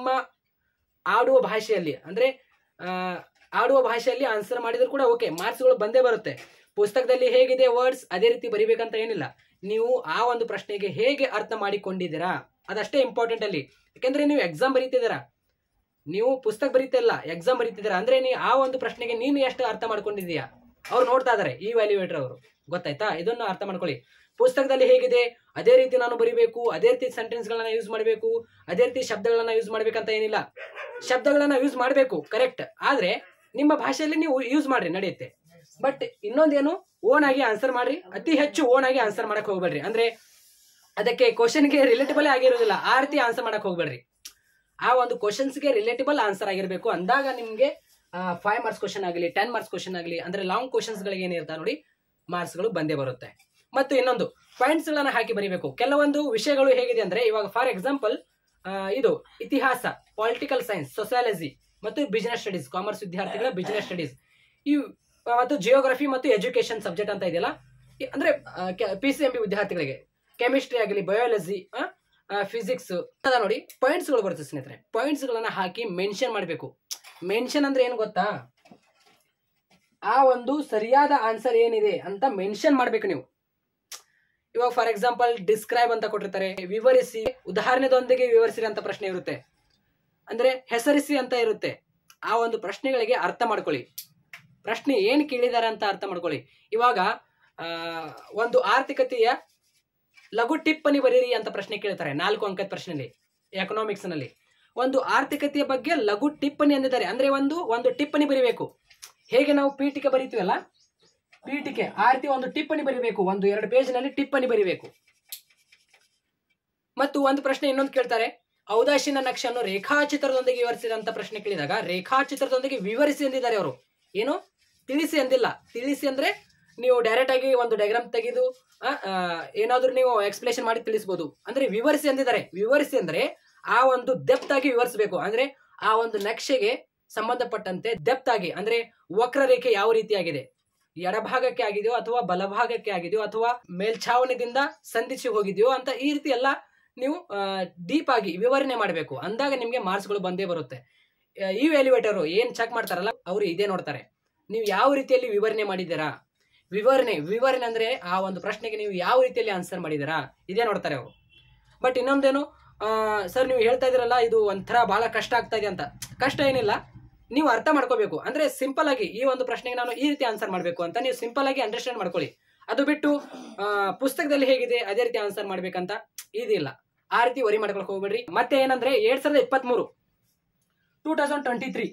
ಆಡುವ ಭಾಷೆಯಲ್ಲಿ ಅಂದ್ರೆ ಆ, ಆಡುವ ಭಾಷೆಯಲ್ಲಿ ಆನ್ಸರ್ ಮಾಡಿದ್ರು ಕೂಡ ಓಕೆ ಮಾರ್ಕ್ಸ್ಗಳು ಬಂದೇ ಬರುತ್ತೆ ಪುಸ್ತಕದಲ್ಲಿ ಹೇಗಿದೆ ವರ್ಡ್ಸ್ ಅದೇ ರೀತಿ ಬರಿಬೇಕಂತ ಏನಿಲ್ಲ ನೀವು ಆ ಒಂದು ಪ್ರಶ್ನೆಗೆ ಹೇಗೆ ಅರ್ಥ ಮಾಡಿಕೊಂಡಿದ್ದೀರಾ ಅದಷ್ಟೇ ಇಂಪಾರ್ಟೆಂಟ್ ಅಲ್ಲಿ ಯಾಕಂದ್ರೆ ನೀವು ಎಕ್ಸಾಮ್ ಬರೀತಿದ್ದೀರಾ ನೀವು ಪುಸ್ತಕ ಬರೀತಿಲ್ಲ ಎಕ್ಸಾಮ್ ಬರೀತಿದ್ದೀರಾ ಅಂದ್ರೆ ನೀವು ಆ ಒಂದು ಪ್ರಶ್ನೆಗೆ ನೀನು ಎಷ್ಟು ಅರ್ಥ ಮಾಡ್ಕೊಂಡಿದೀಯಾ ಅವ್ರು ನೋಡ್ತಾ ಇದಾರೆ ಈ ವ್ಯಾಲ್ಯೂಯೇಟರ್ ಅವರು ಗೊತ್ತಾಯ್ತಾ ಇದನ್ನು ಅರ್ಥ ಮಾಡ್ಕೊಳ್ಳಿ ಪುಸ್ತಕದಲ್ಲಿ ಹೇಗಿದೆ ಅದೇ ರೀತಿ ನಾನು ಬರಿಬೇಕು ಅದೇ ರೀತಿ ಸೆಂಟೆನ್ಸ್ ಗಳನ್ನ ಯೂಸ್ ಮಾಡಬೇಕು ಅದೇ ರೀತಿ ಶಬ್ದಗಳನ್ನ ಯೂಸ್ ಮಾಡ್ಬೇಕಂತ ಏನಿಲ್ಲ ಶಬ್ದಗಳನ್ನ ಯೂಸ್ ಮಾಡಬೇಕು ಕರೆಕ್ಟ್ ಆದ್ರೆ ನಿಮ್ಮ ಭಾಷೆಯಲ್ಲಿ ನೀವು ಯೂಸ್ ಮಾಡ್ರಿ ನಡೆಯುತ್ತೆ ಬಟ್ ಇನ್ನೊಂದೇನು ಓನ್ ಆಗಿ ಆನ್ಸರ್ ಮಾಡ್ರಿ ಅತಿ ಹೆಚ್ಚು ಓನ್ ಆಗಿ ಆನ್ಸರ್ ಮಾಡಕ್ ಹೋಗ್ಬೇಡ್ರಿ ಅಂದ್ರೆ ಅದಕ್ಕೆ ಕ್ವಶನ್ಗೆ ರಿಲೇಟಬಲ್ ಆಗಿರೋದಿಲ್ಲ ಆ ರೀತಿ ಆನ್ಸರ್ ಮಾಡಕ್ ಹೋಗ್ಬೇಡ್ರಿ ಆ ಒಂದು ಕ್ವಶನ್ಸ್ಗೆ ರಿಲೇಟಬಲ್ ಆನ್ಸರ್ ಆಗಿರ್ಬೇಕು ಅಂದಾಗ ನಿಮ್ಗೆ ಫೈವ್ ಮಾರ್ಕ್ಸ್ ಕ್ವಶನ್ ಆಗಲಿ ಟೆನ್ ಮಾರ್ಕ್ಸ್ ಕ್ವಶನ್ ಆಗಲಿ ಅಂದ್ರೆ ಲಾಂಗ್ ಕ್ವಶನ್ಸ್ ಗಳಿಗೆ ಏನಿರ್ತಾವೆ ನೋಡಿ ಮಾರ್ಕ್ಸ್ಗಳು ಬಂದೇ ಬರುತ್ತೆ ಮತ್ತು ಇನ್ನೊಂದು ಪಾಯಿಂಟ್ಸ್ ಗಳನ್ನ ಹಾಕಿ ಬರೀಬೇಕು ಕೆಲವೊಂದು ವಿಷಯಗಳು ಹೇಗಿದೆ ಅಂದ್ರೆ ಇವಾಗ ಫಾರ್ ಎಕ್ಸಾಂಪಲ್ ಇದು ಇತಿಹಾಸ ಪೊಲಿಟಿಕಲ್ ಸೈನ್ಸ್ ಸೊಸಾಲಜಿ ಮತ್ತು ಬಿಸಿನೆಸ್ ಸ್ಟಡೀಸ್ ಕಾಮರ್ಸ್ ವಿದ್ಯಾರ್ಥಿಗಳ ಬಿಸಿನೆಸ್ ಸ್ಟಡೀಸ್ ಈ ಆ, ಮತ್ತು ಜಿಯೋಗ್ರಫಿ ಮತ್ತು ಎಜುಕೇಶನ್ ಸಬ್ಜೆಕ್ಟ್ ಅಂತ ಇದೆಯಲ್ಲ ಈ- ಅಂದ್ರೆ ಪಿ ಸಿ ಎಂ ಬಿ ವಿದ್ಯಾರ್ಥಿಗಳಿಗೆ ಕೆಮಿಸ್ಟ್ರಿ ಆಗಲಿ ಬಯಾಲಜಿ ಫಿಸಿಕ್ಸ್ ಅದ ನೋಡಿ ಪಾಯಿಂಟ್ಸ್ ಗಳು ಬರುತ್ತೆ ಸ್ನೇಹಿತರೆ ಪಾಯಿಂಟ್ಸ್ ಗಳನ್ನ ಹಾಕಿ ಮೆನ್ಷನ್ ಮಾಡಬೇಕು ಮೆನ್ಷನ್ ಅಂದ್ರೆ ಏನು ಗೊತ್ತಾ ಆ ಒಂದು ಸರಿಯಾದ ಆನ್ಸರ್ ಏನಿದೆ ಅಂತ ಮೆನ್ಷನ್ ಮಾಡ್ಬೇಕು ನೀವು ಇವಾಗ ಫಾರ್ ಎಕ್ಸಾಂಪಲ್ ಡಿಸ್ಕ್ರೈಬ್ ಅಂತ ಕೊಟ್ಟಿರ್ತಾರೆ ವಿವರಿಸಿ ಉದಾಹರಣೆದೊಂದಿಗೆ ವಿವರಿಸಿರಿ ಅಂತ ಪ್ರಶ್ನೆ ಇರುತ್ತೆ ಅಂದ್ರೆ ಹೆಸರಿಸಿ ಅಂತ ಇರುತ್ತೆ ಆ ಒಂದು ಪ್ರಶ್ನೆಗಳಿಗೆ ಅರ್ಥ ಮಾಡ್ಕೊಳ್ಳಿ ಪ್ರಶ್ನೆ ಏನ್ ಕೇಳಿದ್ದಾರೆ ಅಂತ ಅರ್ಥ ಮಾಡ್ಕೊಳ್ಳಿ ಇವಾಗ ಆ, ಒಂದು ಆರ್ಥಿಕತೆಯ ಲಘು ಟಿಪ್ಪಣಿ ಬರೀರಿ ಅಂತ ಪ್ರಶ್ನೆ ಕೇಳ್ತಾರೆ ನಾಲ್ಕು ಅಂಕದ ಪ್ರಶ್ನೆಯಲ್ಲಿ ಎಕನಾಮಿಕ್ಸ್ ನಲ್ಲಿ ಒಂದು ಆರ್ಥಿಕತೆಯ ಬಗ್ಗೆ ಲಘು ಟಿಪ್ಪಣಿ ಅಂದಿದ್ದಾರೆ ಅಂದ್ರೆ ಒಂದು ಒಂದು ಟಿಪ್ಪಣಿ ಬರಿಬೇಕು ಹೇಗೆ ನಾವು ಪೀಠಿಕೆ ಬರಿತೀವಲ್ಲ ಪೀಠಿಕೆ ಆ ರೀತಿ ಒಂದು ಟಿಪ್ಪಣಿ ಬರಿಬೇಕು ಒಂದು ಎರಡು ಪೇಜ್ ನಲ್ಲಿ ಟಿಪ್ಪಣಿ ಬರಿಬೇಕು ಮತ್ತು ಒಂದು ಪ್ರಶ್ನೆ ಇನ್ನೊಂದು ಕೇಳ್ತಾರೆ ಔದಾಸೀನ ನಕ್ಷೆಯನ್ನು ರೇಖಾಚಿತ್ರದೊಂದಿಗೆ ವಿವರಿಸಿದ ಅಂತ ಪ್ರಶ್ನೆ ಕೇಳಿದಾಗ ರೇಖಾಚಿತ್ರದೊಂದಿಗೆ ವಿವರಿಸಿ ಎಂದಿದ್ದಾರೆ ಅವರು ಏನು ತಿಳಿಸಿ ಅಂದಿಲ್ಲ ತಿಳಿಸಿ ಅಂದ್ರೆ ನೀವು ಡೈರೆಕ್ಟ್ ಆಗಿ ಒಂದು ಡಯಾಗ್ರಾಮ್ ತೆಗೆದು ಆ, ಆ, ಏನಾದ್ರೂ ನೀವು ಎಕ್ಸ್ಪ್ಲೇಷನ್ ಮಾಡಿ ತಿಳಿಸಬಹುದು ಅಂದ್ರೆ ವಿವರಿಸಿ ಅಂದಿದ್ದಾರೆ ವಿವರಿಸಿ ಅಂದ್ರೆ ಆ ಒಂದು ಡೆಪ್ತ್ ಆಗಿ ವಿವರಿಸಬೇಕು ಅಂದ್ರೆ ಆ ಒಂದು ನಕ್ಷೆಗೆ ಸಂಬಂಧಪಟ್ಟಂತೆ ಡೆಪ್ತ್ ಆಗಿ ಅಂದ್ರೆ ವಕ್ರರೇಖೆ ಯಾವ ರೀತಿಯಾಗಿದೆ ಎಡಭಾಗಕ್ಕೆ ಆಗಿದೆಯೋ ಅಥವಾ ಬಲಭಾಗಕ್ಕೆ ಆಗಿದೆಯೋ ಅಥವಾ ಮೇಲ್ಛಾವಣಿದಿಂದ ಸಂಧಿಸಿ ಹೋಗಿದೆಯೋ ಅಂತ ಈ ರೀತಿ ಎಲ್ಲ ನೀವು ಡೀಪ್ ಆಗಿ ವಿವರಣೆ ಮಾಡಬೇಕು ಅಂದಾಗ ನಿಮಗೆ ಮಾರ್ಕ್ಸ್ಗಳು ಬಂದೇ ಬರುತ್ತೆ ಆ, ಈ ವ್ಯಾಲ್ಯೂವೇಟರು ಏನ್ ಚೆಕ್ ಮಾಡ್ತಾರಲ್ಲ ಅವರು ಇದೇ ನೋಡ್ತಾರೆ ನೀವು ಯಾವ ರೀತಿಯಲ್ಲಿ ವಿವರಣೆ ಮಾಡಿದ್ದೀರಾ ವಿವರಣೆ ವಿವರಣೆ ಅಂದ್ರೆ ಆ ಒಂದು ಪ್ರಶ್ನೆಗೆ ನೀವು ಯಾವ ರೀತಿಯಲ್ಲಿ ಆನ್ಸರ್ ಮಾಡಿದ್ದೀರಾ ಇದೇ ನೋಡ್ತಾರೆ ಅವರು ಬಟ್ ಇನ್ನೊಂದೇನು ಸರ್ ನೀವು ಹೇಳ್ತಾ ಇದ್ದೀರಲ್ಲ ಇದು ಒಂಥರ ಬಹಳ ಕಷ್ಟ ಆಗ್ತಾ ಇದೆ ಅಂತ ಕಷ್ಟ ಏನಿಲ್ಲ ನೀವು ಅರ್ಥ ಮಾಡ್ಕೋಬೇಕು ಅಂದ್ರೆ ಸಿಂಪಲ್ ಆಗಿ ಈ ಒಂದು ಪ್ರಶ್ನೆಗೆ ನಾನು ಈ ರೀತಿ ಆನ್ಸರ್ ಮಾಡಬೇಕು ಅಂತ ನೀವು ಸಿಂಪಲ್ ಆಗಿ ಅಂಡರ್ಸ್ಟ್ಯಾಂಡ್ ಮಾಡ್ಕೊಳ್ಳಿ ಅದು ಬಿಟ್ಟು ಆ, ಪುಸ್ತಕದಲ್ಲಿ ಹೇಗಿದೆ ಅದೇ ರೀತಿ ಆನ್ಸರ್ ಮಾಡ್ಬೇಕಂತ ಇದಿಲ್ಲ ಆ ರೀತಿ ವರಿ ಮಾಡ್ಕೊಳಕ್ ಹೋಗ್ಬೇಡ್ರಿ ಮತ್ತೆ ಏನಂದ್ರೆ ಎರಡ್ ಸಾವಿರದ ಇಪ್ಪತ್ಮೂರು ಟೂ ತೌಸಂಡ್ ಟ್ವೆಂಟಿ ತ್ರೀ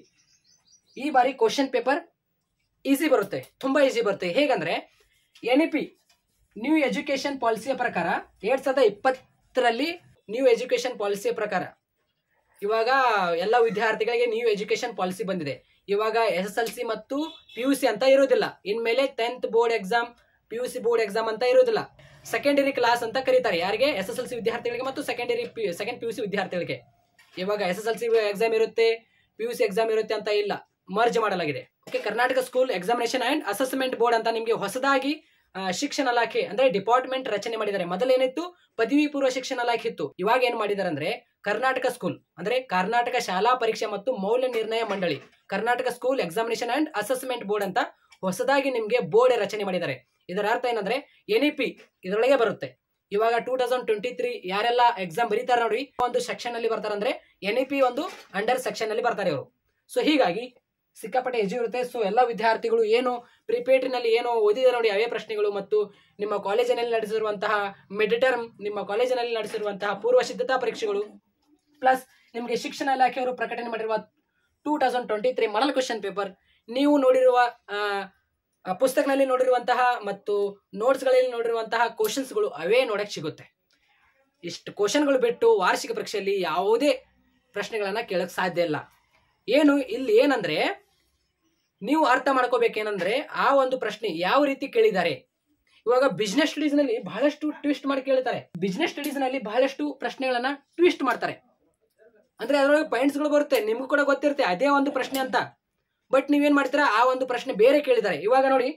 ಈ ಬಾರಿ ಕ್ವಶನ್ ಪೇಪರ್ ಈಸಿ ಬರುತ್ತೆ ತುಂಬಾ ಈಸಿ ಬರುತ್ತೆ ಹೇಗಂದ್ರೆ N E P new education ಪಾಲಿಸಿಯ ಪ್ರಕಾರ ಎರಡ್ ಸಾವಿರದ ಇಪ್ಪತ್ತರಲ್ಲಿ ನ್ಯೂ ಎಜುಕೇಶನ್ ಪಾಲಿಸಿಯ ಪ್ರಕಾರ ಇವಾಗ ಎಲ್ಲ ವಿದ್ಯಾರ್ಥಿಗಳಿಗೆ ನ್ಯೂ ಎಜುಕೇಶನ್ ಪಾಲಿಸಿ ಬಂದಿದೆ ಇವಾಗ ಎಸ್ ಎಸ್ ಎಲ್ ಸಿ ಮತ್ತು ಪಿ ಯು ಸಿ ಅಂತ ಇರೋದಿಲ್ಲ ಇನ್ಮೇಲೆ tenth board exam P U C board exam ಅಂತ ಇರೋದಿಲ್ಲ ಸೆಕೆಂಡರಿ ಕ್ಲಾಸ್ ಅಂತ ಕರೀತಾರೆ ಯಾರಿಗೆ ಎಸ್ ಎಸ್ ಎಲ್ ಸಿ ವಿದ್ಯಾರ್ಥಿಗಳಿಗೆ ಮತ್ತು secondary second P U C ವಿದ್ಯಾರ್ಥಿಗಳಿಗೆ ಇವಾಗ S S L C exam ಇರುತ್ತೆ ಪಿ ಯು ಸಿ ಎಕ್ಸಾಮ್ ಇರುತ್ತೆ ಅಂತ ಇಲ್ಲ ಮರ್ಜ್ ಮಾಡಲಾಗಿದೆ okay Karnataka school examination and assessment board ಅಂತ ನಿಮಗೆ ಹೊಸದಾಗಿ ಆ, ಶಿಕ್ಷಣ ಇಲಾಖೆ ಅಂದ್ರೆ ಡಿಪಾರ್ಟ್ಮೆಂಟ್ ರಚನೆ ಮಾಡಿದ್ದಾರೆ ಮೊದಲೇನಿತ್ತು ಪದವಿ ಪೂರ್ವ ಶಿಕ್ಷಣ ಇಲಾಖೆ ಇತ್ತು ಇವಾಗ ಏನ್ ಮಾಡಿದ್ದಾರೆ ಅಂದ್ರೆ ಕರ್ನಾಟಕ ಸ್ಕೂಲ್ ಅಂದ್ರೆ ಕರ್ನಾಟಕ ಶಾಲಾ ಪರೀಕ್ಷೆ ಮತ್ತು ಮೌಲ್ಯ ನಿರ್ಣಯ ಮಂಡಳಿ Karnataka school examination and assessment board ಅಂತ ಹೊಸದಾಗಿ ನಿಮ್ಗೆ ಬೋರ್ಡ್ ರಚನೆ ಮಾಡಿದ್ದಾರೆ ಇದರ ಅರ್ಥ ಏನಂದ್ರೆ ಎನ್ ಇ ಪಿ ಇದರೊಳಗೆ ಬರುತ್ತೆ ಇವಾಗ ಟೂ ತೌಸಂಡ್ ಟ್ವೆಂಟಿ ತ್ರೀ ಯಾರೆಲ್ಲ ಎಕ್ಸಾಮ್ ಬರೀತಾರೆ ನೋಡಿ ಒಂದು ಸೆಕ್ಷನ್ ಅಲ್ಲಿ ಬರ್ತಾರೆ ಅಂದ್ರೆ ಎನ್ ಇ ಪಿ ಒಂದು ಅಂಡರ್ ಸೆಕ್ಷನ್ ಅಲ್ಲಿ ಬರ್ತಾರೆ ಅವರು ಸೊ ಹೀಗಾಗಿ ಸಿಕ್ಕಾಪಟ್ಟೆ ಎಜು ಇರುತ್ತೆ ಸೊ ಎಲ್ಲ ವಿದ್ಯಾರ್ಥಿಗಳು ಏನು ಪ್ರಿಪೇಟ್ರಿನಲ್ಲಿ ಏನು ಓದಿದ್ದಾರೆ ನೋಡಿ ಅವೇ ಪ್ರಶ್ನೆಗಳು ಮತ್ತು ನಿಮ್ಮ ಕಾಲೇಜಿನಲ್ಲಿ ನಡೆಸಿರುವಂತಹ ಮಿಡ್ ಟರ್ಮ್ ನಿಮ್ಮ ಕಾಲೇಜಿನಲ್ಲಿ ನಡೆಸಿರುವಂತಹ ಪೂರ್ವ ಸಿದ್ಧತಾ ಪರೀಕ್ಷೆಗಳು ಪ್ಲಸ್ ನಿಮಗೆ ಶಿಕ್ಷಣ ಇಲಾಖೆಯವರು ಪ್ರಕಟಣೆ ಮಾಡಿರುವ two thousand twenty three model question paper ನೀವು ನೋಡಿರುವ ಆ, ಆ ಪುಸ್ತಕದಲ್ಲಿ ನೋಡಿರುವಂತಹ ಮತ್ತು ನೋಟ್ಸ್ಗಳಲ್ಲಿ ನೋಡಿರುವಂತಹ ಕ್ವಶನ್ಸ್ಗಳು ಅವೇ ನೋಡಕ್ ಸಿಗುತ್ತೆ ಇಷ್ಟು ಕ್ವಶನ್ಗಳು ಬಿಟ್ಟು ವಾರ್ಷಿಕ ಪರೀಕ್ಷೆಯಲ್ಲಿ ಯಾವುದೇ ಪ್ರಶ್ನೆಗಳನ್ನ ಕೇಳಕ್ ಸಾಧ್ಯ ಇಲ್ಲ ಏನು ಇಲ್ಲಿ ಏನಂದ್ರೆ ನೀವು ಅರ್ಥ ಮಾಡ್ಕೋಬೇಕೇನಂದ್ರೆ ಆ ಒಂದು ಪ್ರಶ್ನೆ ಯಾವ ರೀತಿ ಕೇಳಿದ್ದಾರೆ ಇವಾಗ ಬಿಸ್ನೆಸ್ ಸ್ಟಡೀಸ್ ನಲ್ಲಿ ಬಹಳಷ್ಟು ಟ್ವಿಸ್ಟ್ ಮಾಡಿ ಕೇಳ್ತಾರೆ ಬಿಸ್ನೆಸ್ ಸ್ಟಡೀಸ್ ನಲ್ಲಿ ಬಹಳಷ್ಟು ಪ್ರಶ್ನೆಗಳನ್ನ ಟ್ವಿಸ್ಟ್ ಮಾಡ್ತಾರೆ ಅಂದ್ರೆ ಅದರೊಳಗೆ ಪಾಯಿಂಟ್ಸ್ ಗಳು ಬರುತ್ತೆ ನಿಮ್ಗೂ ಕೂಡ ಗೊತ್ತಿರುತ್ತೆ ಅದೇ ಒಂದು ಪ್ರಶ್ನೆ ಅಂತ ಬಟ್ ನೀವೇನ್ ಮಾಡ್ತೀರಾ ಆ ಒಂದು ಪ್ರಶ್ನೆ ಬೇರೆ ಕೇಳಿದ್ದಾರೆ ಇವಾಗ ನೋಡಿ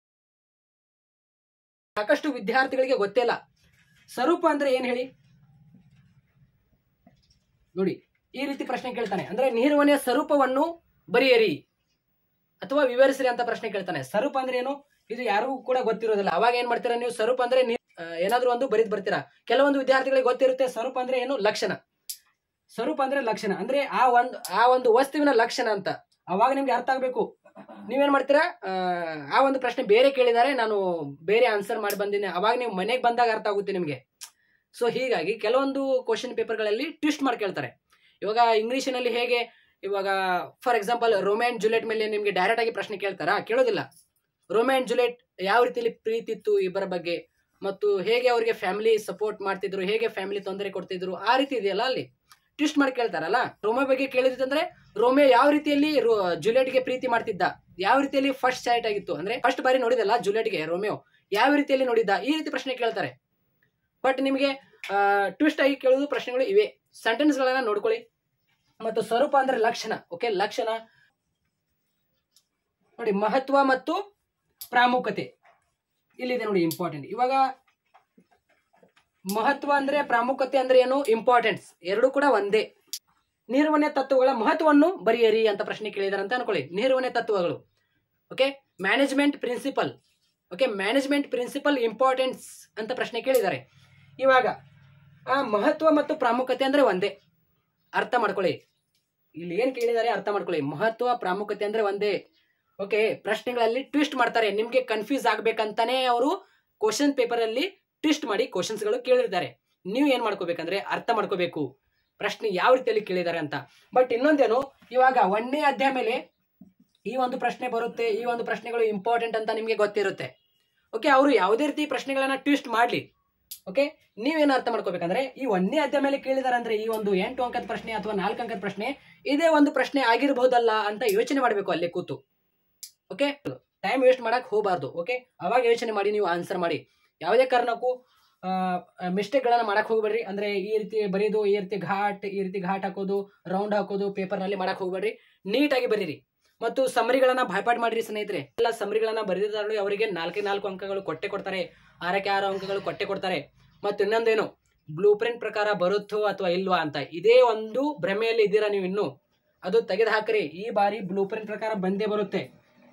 ಸಾಕಷ್ಟು ವಿದ್ಯಾರ್ಥಿಗಳಿಗೆ ಗೊತ್ತಿಲ್ಲ ಸ್ವರೂಪ ಅಂದ್ರೆ ಏನ್ ಹೇಳಿ ನೋಡಿ ಈ ರೀತಿ ಪ್ರಶ್ನೆ ಕೇಳ್ತಾನೆ ಅಂದ್ರೆ ನಿರ್ವಹಣೆಯ ಸ್ವರೂಪವನ್ನು ಬರೆಯಿರಿ ಅಥವಾ ವಿವರಿಸಿರಿ ಅಂತ ಪ್ರಶ್ನೆ ಕೇಳ್ತಾನೆ ಸ್ವರೂಪ ಅಂದ್ರೆ ಏನು ಇದು ಯಾರಿಗೂ ಕೂಡ ಗೊತ್ತಿರೋದಿಲ್ಲ ಅವಾಗ ಏನ್ ಮಾಡ್ತೀರಾ ನೀವು ಸ್ವರೂಪ ಅಂದ್ರೆ ನೀವು ಆ, ಏನಾದ್ರೂ ಒಂದು ಬರೀದ್ ಬರ್ತೀರಾ ಕೆಲವೊಂದು ವಿದ್ಯಾರ್ಥಿಗಳಿಗೆ ಗೊತ್ತಿರುತ್ತೆ ಸ್ವರೂಪ ಅಂದ್ರೆ ಏನು ಲಕ್ಷಣ ಸ್ವರೂಪ ಅಂದ್ರೆ ಲಕ್ಷಣ ಅಂದ್ರೆ ಆ ಒಂದು ಆ ಒಂದು ವಸ್ತುವಿನ ಲಕ್ಷಣ ಅಂತ ಅವಾಗ ನಿಮ್ಗೆ ಅರ್ಥ ಆಗ್ಬೇಕು ನೀವೇನ್ ಮಾಡ್ತೀರಾ ಆ, ಆ ಒಂದು ಪ್ರಶ್ನೆ ಬೇರೆ ಕೇಳಿದ್ದಾರೆ ನಾನು ಬೇರೆ ಆನ್ಸರ್ ಮಾಡಿ ಬಂದಿನಿ ಅವಾಗ ನೀವು ಮನೆಗೆ ಬಂದಾಗ ಅರ್ಥ ಆಗುತ್ತೆ ನಿಮಗೆ ಸೊ ಹೀಗಾಗಿ ಕೆಲವೊಂದು ಕ್ವಶನ್ ಪೇಪರ್ಗಳಲ್ಲಿ ಟ್ವಿಸ್ಟ್ ಮಾಡಿ ಕೇಳ್ತಾರೆ ಇವಾಗ ಇಂಗ್ಲಿಷಿನಲ್ಲಿ ಹೇಗೆ ಇವಾಗ ಫಾರ್ ಎಕ್ಸಾಂಪಲ್ ರೋಮ್ಯಾನ್ ಜುಲೆಟ್ ಮೇಲೆ ನಿಮ್ಗೆ ಡೈರೆಕ್ಟ್ ಆಗಿ ಪ್ರಶ್ನೆ ಕೇಳ್ತಾರಾ ಕೇಳೋದಿಲ್ಲ ರೋಮ್ಯಾನ್ ಜುಲೆಟ್ ಯಾವ ರೀತಿಯಲ್ಲಿ ಪ್ರೀತಿ ಇತ್ತು ಇಬ್ಬರ ಬಗ್ಗೆ ಮತ್ತು ಹೇಗೆ ಅವರಿಗೆ ಫ್ಯಾಮಿಲಿ ಸಪೋರ್ಟ್ ಮಾಡ್ತಿದ್ರು ಹೇಗೆ ಫ್ಯಾಮಿಲಿ ತೊಂದರೆ ಕೊಡ್ತಿದ್ರು ಆ ರೀತಿ ಇದೆಯಲ್ಲ ಅಲ್ಲಿ ಟ್ವಿಸ್ಟ್ ಮಾಡಿ ಕೇಳ್ತಾರಲ್ಲ ರೋಮೆ ಬಗ್ಗೆ ಕೇಳಿದ್ರೆ ರೋಮೆ ಯಾವ ರೀತಿಯಲ್ಲಿ ರೋ- ಜುಲಿಯಟ್ಗೆ ಪ್ರೀತಿ ಮಾಡ್ತಿದ್ದ ಯಾವ ರೀತಿಯಲ್ಲಿ ಫಸ್ಟ್ ಸೈಟ್ ಆಗಿತ್ತು ಅಂದ್ರೆ ಫಸ್ಟ್ ಬಾರಿ ನೋಡಿದಲ್ಲ ಜುಲಿಯಟ್ಗೆ ರೋಮಿಯೋ ಯಾವ ರೀತಿಯಲ್ಲಿ ನೋಡಿದ್ದ ಈ ರೀತಿ ಪ್ರಶ್ನೆ ಕೇಳ್ತಾರೆ ಬಟ್ ನಿಮಗೆ ಟ್ವಿಸ್ಟ್ ಆಗಿ ಕೇಳೋದು ಪ್ರಶ್ನೆಗಳು ಇವೆ ಸೆಂಟೆನ್ಸ್ ಗಳನ್ನ ನೋಡ್ಕೊಳ್ಳಿ ಮತ್ತು ಸ್ವರೂಪ ಅಂದ್ರೆ ಲಕ್ಷಣ ಓಕೆ ಲಕ್ಷಣ ನೋಡಿ ಮಹತ್ವ ಮತ್ತು ಪ್ರಾಮುಖ್ಯತೆ ಇಲ್ಲಿದೆ ನೋಡಿ ಇಂಪಾರ್ಟೆಂಟ್ ಇವಾಗ ಮಹತ್ವ ಅಂದ್ರೆ ಪ್ರಾಮುಖ್ಯತೆ ಅಂದ್ರೆ ಏನು ಇಂಪಾರ್ಟೆನ್ಸ್ ಎರಡು ಕೂಡ ಒಂದೇ ನಿರ್ವಹಣೆ ತತ್ವಗಳ ಮಹತ್ವವನ್ನು ಬರೆಯಿರಿ ಅಂತ ಪ್ರಶ್ನೆ ಕೇಳಿದಾರೆ ಅಂತ ಅನ್ಕೊಳ್ಳಿ ನಿರ್ವಹಣೆ ತತ್ವಗಳು okay management principle okay management principle importance ಅಂತ ಪ್ರಶ್ನೆ ಕೇಳಿದ್ದಾರೆ ಇವಾಗ ಆ ಮಹತ್ವ ಮತ್ತು ಪ್ರಾಮುಖ್ಯತೆ ಅಂದ್ರೆ ಒಂದೇ ಅರ್ಥ ಮಾಡ್ಕೊಳ್ಳಿ ಇಲ್ಲಿ ಏನ್ ಕೇಳಿದ್ದಾರೆ ಅರ್ಥ ಮಾಡ್ಕೊಳ್ಳಿ ಮಹತ್ವ ಪ್ರಾಮುಖ್ಯತೆ ಅಂದ್ರೆ ಒಂದೇ ಓಕೆ ಪ್ರಶ್ನೆಗಳಲ್ಲಿ ಟ್ವಿಸ್ಟ್ ಮಾಡ್ತಾರೆ ನಿಮ್ಗೆ ಕನ್ಫ್ಯೂಸ್ ಆಗ್ಬೇಕಂತಾನೆ ಅವರು ಕ್ವಶನ್ ಪೇಪರ್ ಅಲ್ಲಿ ಟ್ವಿಸ್ಟ್ ಮಾಡಿ ಕ್ವಶನ್ಸ್ ಗಳು ಕೇಳಿರ್ತಾರೆ ನೀವು ಏನ್ ಮಾಡ್ಕೋಬೇಕಂದ್ರೆ ಅರ್ಥ ಮಾಡ್ಕೋಬೇಕು ಪ್ರಶ್ನೆ ಯಾವ ರೀತಿಯಲ್ಲಿ ಕೇಳಿದ್ದಾರೆ ಅಂತ ಬಟ್ ಇನ್ನೊಂದೇನು ಇವಾಗ ಒಂದನೇ ಅಧ್ಯಾಯ ಮೇಲೆ ಈ ಒಂದು ಪ್ರಶ್ನೆ ಬರುತ್ತೆ ಈ ಒಂದು ಪ್ರಶ್ನೆಗಳು ಇಂಪಾರ್ಟೆಂಟ್ ಅಂತ ನಿಮ್ಗೆ ಗೊತ್ತಿರುತ್ತೆ ಓಕೆ ಅವರು ಯಾವುದೇ ರೀತಿ ಪ್ರಶ್ನೆಗಳನ್ನ ಟ್ವಿಸ್ಟ್ ಮಾಡ್ಲಿ ಓಕೆ ನೀವೇನು ಅರ್ಥ ಮಾಡ್ಕೋಬೇಕಂದ್ರೆ ಈ ಒಂದನೇ ಅಧ್ಯಾಯ ಮೇಲೆ ಕೇಳಿದಾರೆ ಅಂದ್ರೆ ಈ ಒಂದು ಎಂಟು ಅಂಕದ ಪ್ರಶ್ನೆ ಅಥವಾ ನಾಲ್ಕು ಅಂಕದ ಪ್ರಶ್ನೆ ಇದೇ ಒಂದು ಪ್ರಶ್ನೆ ಆಗಿರಬಹುದಲ್ಲ ಅಂತ ಯೋಚನೆ ಮಾಡಬೇಕು ಅಲ್ಲಿ ಕೂತು ಓಕೆ ಟೈಮ್ ವೇಸ್ಟ್ ಮಾಡಕ್ ಹೋಗಬಾರ್ದು ಓಕೆ ಅವಾಗ ಯೋಚನೆ ಮಾಡಿ ನೀವು ಆನ್ಸರ್ ಮಾಡಿ ಯಾವುದೇ ಕಾರಣಕ್ಕೂ ಮಿಸ್ಟೇಕ್ಗಳನ್ನ ಮಾಡಕ್ ಹೋಗ್ಬೇಡ್ರಿ ಅಂದ್ರೆ ಈ ರೀತಿ ಬರೀದು ಈ ರೀತಿ ಘಾಟ್ ಈ ರೀತಿ ಘಾಟ್ ಹಾಕೋದು ರೌಂಡ್ ಹಾಕೋದು paper ನಲ್ಲಿ ಮಾಡಕ್ ಹೋಗ್ಬೇಡ್ರಿ ನೀಟಾಗಿ ಬರೀರಿ ಮತ್ತು ಸಮರಿಗಳನ್ನ ಭಯಪಾಟ್ ಮಾಡಿರಿ ಸ್ನೇಹಿತರೆ ಎಲ್ಲ ಸಮರಿಗಳನ್ನ ಬರೆದಿದ್ದಾರೆ ಅವರಿಗೆ ನಾಲ್ಕೇ ನಾಲ್ಕು ಅಂಕಗಳು ಕೊಟ್ಟೆ ಕೊಡ್ತಾರೆ ಆರಕ್ಕೆ ಆರು ಅಂಕಗಳು ಕೊಟ್ಟೆ ಕೊಡ್ತಾರೆ ಮತ್ತು ಇನ್ನೊಂದೇನು ಬ್ಲೂ ಪ್ರಿಂಟ್ ಪ್ರಕಾರ ಬರುತ್ತೋ ಅಥವಾ ಇಲ್ವಾ ಅಂತ ಇದೇ ಒಂದು ಭ್ರಮೆಯಲ್ಲಿ ಇದ್ದೀರಾ ನೀವು ಇನ್ನು ಅದು ತೆಗೆದು ಹಾಕ್ರಿ ಈ ಬಾರಿ ಬ್ಲೂ ಪ್ರಿಂಟ್ ಪ್ರಕಾರ ಬಂದೇ ಬರುತ್ತೆ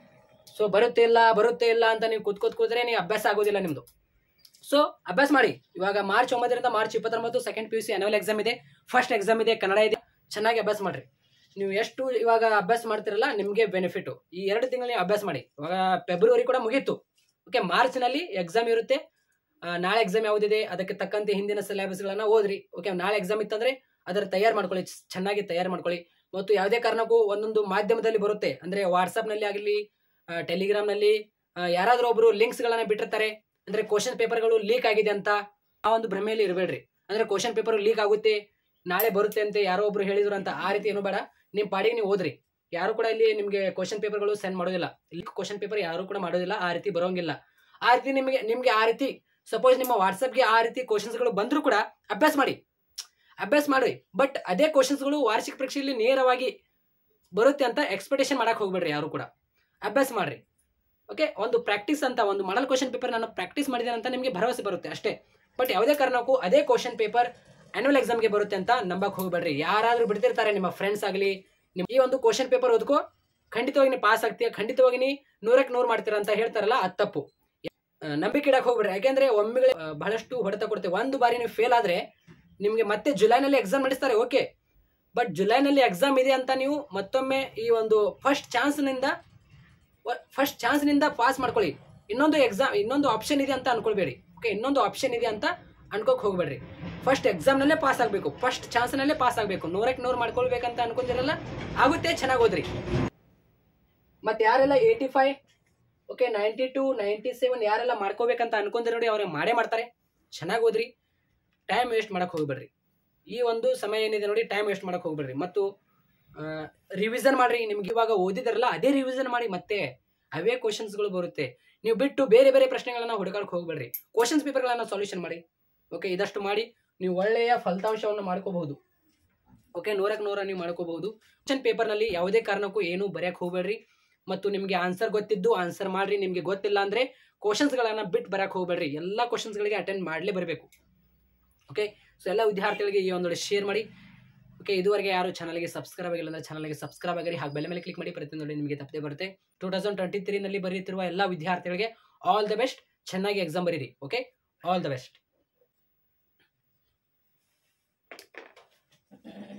ಸೊ ಬರುತ್ತೆ ಇಲ್ಲ ಬರುತ್ತೆ ಇಲ್ಲ ಅಂತ ನೀವು ಕೂತ್ಕೋತ್ ಕೂತ್ರೆ ನೀವು ಅಭ್ಯಾಸ ಆಗೋದಿಲ್ಲ ನಿಮ್ದು ಸೊ ಅಭ್ಯಾಸ ಮಾಡಿ ಇವಾಗ ಮಾರ್ಚ್ ಒಂಬತ್ತರಿಂದ ಮಾರ್ಚ್ ಇಪ್ಪತ್ತೊಂಬತ್ತು second P U C annual exam ಇದೆ ಫಸ್ಟ್ ಎಕ್ಸಾಮ್ ಇದೆ ಕನ್ನಡ ಇದೆ ಚೆನ್ನಾಗಿ ಅಭ್ಯಾಸ ಮಾಡ್ರಿ ನೀವು ಎಷ್ಟು ಇವಾಗ ಅಭ್ಯಾಸ ಮಾಡ್ತಿರಲ್ಲ ನಿಮಗೆ ಬೆನಿಫಿಟ್ ಈ ಎರಡು ತಿಂಗಳು ನೀವು ಅಭ್ಯಾಸ ಮಾಡಿ ಇವಾಗ ಫೆಬ್ರವರಿ ಕೂಡ ಮುಗೀತು ಓಕೆ ಮಾರ್ಚ್ನಲ್ಲಿ ಎಕ್ಸಾಮ್ ಇರುತ್ತೆ ಆ, ನಾಳೆ ಎಕ್ಸಾಮ್ ಯಾವುದಿದೆ ಅದಕ್ಕೆ ತಕ್ಕಂತೆ ಹಿಂದಿನ ಸಿಲೆಬಸ್ಗಳನ್ನ ಓದ್ರಿ ಓಕೆ ನಾಳೆ ಎಕ್ಸಾಮ್ ಇತ್ತಂದ್ರೆ ಅದರ ತಯಾರು ಮಾಡ್ಕೊಳ್ಳಿ ಚ್- ಚೆನ್ನಾಗಿ ತಯಾರು ಮಾಡ್ಕೊಳ್ಳಿ ಮತ್ತು ಯಾವುದೇ ಕಾರಣಕ್ಕೂ ಒಂದೊಂದು ಮಾಧ್ಯಮದಲ್ಲಿ ಬರುತ್ತೆ ಅಂದ್ರೆ ವಾಟ್ಸಪ್ನಲ್ಲಿ ಆಗಲಿ ಟೆಲಿಗ್ರಾಮ್ನಲ್ಲಿ ಯಾರಾದರೂ ಒಬ್ರು ಲಿಂಕ್ಸ್ಗಳನ್ನ ಬಿಟ್ಟಿರ್ತಾರೆ ಅಂದ್ರೆ ಕ್ವಶನ್ ಪೇಪರ್ಗಳು ಲೀಕ್ ಆಗಿದೆ ಅಂತ ಆ ಒಂದು ಭ್ರಮೆಯಲ್ಲಿ ಇರಬೇಡ್ರಿ ಅಂದ್ರೆ ಕ್ವಶನ್ ಪೇಪರ್ ಲೀಕ್ ಆಗುತ್ತೆ ನಾಳೆ ಬರುತ್ತೆ ಅಂತ ಯಾರೋ ಒಬ್ರು ಹೇಳಿದ್ರು ಅಂತ ಆ ರೀತಿ ಏನು ಬೇಡ ನಿಮ್ಮ ಪಾಡಿಗೆ ನೀವು ಓದ್ರಿ ಯಾರು ಕೂಡ ಇಲ್ಲಿ ನಿಮಗೆ ಕ್ವಶನ್ ಪೇಪರ್ಗಳು ಸೆಂಡ್ ಮಾಡೋದಿಲ್ಲ ಇಲ್ಲಿ ಕ್ವಶನ್ ಪೇಪರ್ ಯಾರು ಕೂಡ ಮಾಡೋದಿಲ್ಲ ಆ ರೀತಿ ಬರೋಂಗಿಲ್ಲ ಆ ರೀತಿ ನಿಮಗೆ ನಿಮಗೆ ಆ ರೀತಿ ಸಪೋಸ್ ನಿಮ್ಮ ವಾಟ್ಸಪ್ಗೆ ಆ ರೀತಿ ಕ್ವಶನ್ಸ್ಗಳು ಬಂದರೂ ಕೂಡ ಅಭ್ಯಾಸ ಮಾಡಿ ಅಭ್ಯಾಸ ಮಾಡಿ ಬಟ್ ಅದೇ ಕ್ವಶನ್ಸ್ಗಳು ವಾರ್ಷಿಕ ಪರೀಕ್ಷೆಯಲ್ಲಿ ನೇರವಾಗಿ ಬರುತ್ತೆ ಅಂತ ಎಕ್ಸ್ಪೆಕ್ಟೇಷನ್ ಮಾಡಕ್ ಹೋಗ್ಬೇಡ್ರಿ ಯಾರು ಕೂಡ ಅಭ್ಯಾಸ ಮಾಡ್ರಿ ಓಕೆ ಒಂದು ಪ್ರಾಕ್ಟೀಸ್ ಅಂತ ಒಂದು ಮಾಡಲ್ ಕ್ವಶನ್ ಪೇಪರ್ ನಾನು ಪ್ರಾಕ್ಟೀಸ್ ಮಾಡಿದ್ದೇನೆ ಅಂತ ನಿಮಗೆ ಭರವಸೆ ಬರುತ್ತೆ ಅಷ್ಟೇ ಬಟ್ ಯಾವುದೇ ಕಾರಣಕ್ಕೂ ಅದೇ ಕ್ವಶನ್ ಪೇಪರ್ ಆನ್ಯುವಲ್ ಎಕ್ಸಾಮ್ಗೆ ಬರುತ್ತೆ ಅಂತ ನಂಬಕ್ ಹೋಗ್ಬೇಡ್ರಿ ಯಾರಾದ್ರೂ ಬಿಡ್ತಿರ್ತಾರೆ ನಿಮ್ಮ ಫ್ರೆಂಡ್ಸ್ ಆಗಲಿ ನಿಮ್ ಈ ಒಂದು ಕ್ವಶನ್ ಪೇಪರ್ ಓದ್ಕೋ ಖಂಡಿತವಾಗಿ ನೀ ಪಾಸ್ ಆಗ್ತೀಯ ಖಂಡಿತವಾಗಿ ನೀ ನೂರಕ್ಕೆ ನೂರು ಮಾಡ್ತೀರ ಅಂತ ಹೇಳ್ತಾರಲ್ಲ ಅದು ತಪ್ಪು ಆ, ನಂಬಿಕೆ ಇಡಕ್ ಹೋಗ್ಬೇಡ್ರಿ ಯಾಕೆಂದ್ರೆ ಒಮ್ಮೆಗಳೇ ಆ, ಬಹಳಷ್ಟು ಹೊಡೆತ ಕೊಡ್ತೇವೆ ಒಂದು ಬಾರಿ ನೀವು ಫೇಲ್ ಆದ್ರೆ ನಿಮಗೆ ಮತ್ತೆ ಜುಲೈನಲ್ಲಿ ಎಕ್ಸಾಮ್ ನಡೆಸ್ತಾರೆ ಓಕೆ ಬಟ್ ಜುಲೈನಲ್ಲಿ ಎಕ್ಸಾಮ್ ಇದೆ ಅಂತ ನೀವು ಮತ್ತೊಮ್ಮೆ ಈ ಒಂದು ಫಸ್ಟ್ ಚಾನ್ಸ್ನಿಂದ ಫಸ್ಟ್ ಚಾನ್ಸ್ನಿಂದ ಪಾಸ್ ಮಾಡ್ಕೊಳ್ಳಿ ಇನ್ನೊಂದು ಎಕ್ಸಾಮ್ ಇನ್ನೊಂದು ಆಪ್ಷನ್ ಇದೆ ಅಂತ ಅನ್ಕೊಳ್ಬೇಡಿ ಓಕೆ ಇನ್ನೊಂದು ಆಪ್ಷನ್ ಇದೆ ಅಂತ ಅನ್ಕೋಕ್ ಹೋಗ್ಬೇಡ್ರಿ ಫಸ್ಟ್ ಎಕ್ಸಾಮ್ನಲ್ಲೇ ಪಾಸ್ ಆಗಬೇಕು ಫಸ್ಟ್ ಚಾನ್ಸ್ನಲ್ಲೇ ಪಾಸ್ ಆಗಬೇಕು ನೂರಕ್ಕೆ ನೂರು ಮಾಡ್ಕೊಳ್ಬೇಕಂತ ಅನ್ಕೊಂತಿರಲ್ಲ ಆಗುತ್ತೆ ಚೆನ್ನಾಗಿ ಓದ್ರಿ ಮತ್ತೆ ಯಾರೆಲ್ಲ eighty five okay ninety to ninety seven ಯಾರೆಲ್ಲ ಮಾಡ್ಕೋಬೇಕಂತ ಅನ್ಕೊಂಡ್ರೆ ನೋಡಿ ಅವ್ರಿಗೆ ಮಾಡೇ ಮಾಡ್ತಾರೆ ಚೆನ್ನಾಗಿ ಓದ್ರಿ ಟೈಮ್ ವೇಸ್ಟ್ ಮಾಡಕ್ ಹೋಗ್ಬೇಡ್ರಿ ಈ ಒಂದು ಸಮಯ ಏನಿದೆ ನೋಡಿ ಟೈಮ್ ವೇಸ್ಟ್ ಮಾಡಕ್ ಹೋಗ್ಬೇಡ್ರಿ ಮತ್ತು ರಿವಿಷನ್ ಮಾಡ್ರಿ ನಿಮ್ಗೆ ಇವಾಗ ಓದಿದಾರಲ್ಲ ಅದೇ ರಿವಿಷನ್ ಮಾಡಿ ಮತ್ತೆ ಅವೇ ಕ್ವಶನ್ಸ್ಗಳು ಬರುತ್ತೆ ನೀವು ಬಿಟ್ಟು ಬೇರೆ ಬೇರೆ ಪ್ರಶ್ನೆಗಳನ್ನ ಹುಡುಕಾಡಕ್ ಹೋಗ್ಬೇಡ್ರಿ ಕ್ವಶನ್ಸ್ ಪೇಪರ್ಗಳನ್ನ ಸಾಲ್ಯೂಷನ್ ಮಾಡಿ ಓಕೆ ಇದಷ್ಟು ಮಾಡಿ ನೀವು ಒಳ್ಳೆಯ ಫಲಿತಾಂಶವನ್ನು ಮಾಡ್ಕೋಬಹುದು ಓಕೆ ನೂರಕ್ಕೆ ನೂರ ನೀವು ಮಾಡ್ಕೋಬಹುದು ಕ್ವಶನ್ ಪೇಪರ್ನಲ್ಲಿ ಯಾವುದೇ ಕಾರಣಕ್ಕೂ ಏನು ಬರೆಯಕ್ಕೆ ಹೋಗ್ಬೇಡ್ರಿ ಮತ್ತು ನಿಮಗೆ ಆನ್ಸರ್ ಗೊತ್ತಿದ್ದು ಆನ್ಸರ್ ಮಾಡ್ರಿ ನಿಮಗೆ ಗೊತ್ತಿಲ್ಲ ಅಂದ್ರೆ ಕ್ವಶನ್ಸ್ಗಳನ್ನ ಬಿಟ್ಟು ಬರಕ್ಕೆ ಹೋಗ್ಬೇಡ್ರಿ ಎಲ್ಲ ಕ್ವಶನ್ಸ್ಗಳಿಗೆ ಅಟೆಂಡ್ ಮಾಡಲೇ ಬರಬೇಕು ಓಕೆ ಸೊ ಎಲ್ಲ ವಿದ್ಯಾರ್ಥಿಗಳಿಗೆ ಈ ಒಂದು ಶೇರ್ ಮಾಡಿ ಓಕೆ ಇದುವರೆಗೆ ಯಾರು ಚಾನಲ್ಗೆ ಸಬ್ಸ್ಕ್ರೈಬ್ ಆಗಿಲ್ಲ ಅಂದ್ರೆ ಚಾನಲ್ಗೆ ಸಬ್ಸ್ಕ್ರೈಬ್ ಆಗಿ ಹಾಗೆ ಬೆಲೆ ಮೇಲೆ ಕ್ಲಿಕ್ ಮಾಡಿ ಪ್ರತಿಯೊಂದು ನೋಡಿ ನಿಮಗೆ ತಪ್ಪದೆ ಬರುತ್ತೆ ಟೂ ತೌಸಂಡ್ ಟ್ವೆಂಟಿ ತ್ರೀನಲ್ಲಿ ಬರೆಯುತ್ತಿರುವ ಎಲ್ಲ ವಿದ್ಯಾರ್ಥಿಗಳಿಗೆ ಆಲ್ ದ ಬೆಸ್ಟ್ ಚೆನ್ನಾಗಿ ಎಕ್ಸಾಮ್ ಬರೀರಿ ಓಕೆ ಆಲ್ ದ ಬೆಸ್ಟ್